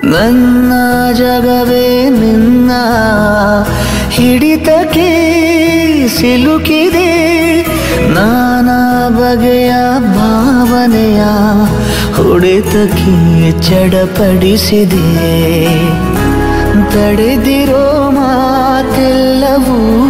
ನನ್ನ ಜಗವೇ ನಿನ್ನ ಹಿಡಿತಕ್ಕೆ ಸಿಲುಕಿದೆ ನಾನಾ ಬಗೆಯ ಭಾವನೆಯ ಹೊಡೆತಕ್ಕೆ ಚಡಪಡಿಸಿದೆ ತಡೆದಿರೋ ಮಾತೆಲ್ಲವೂ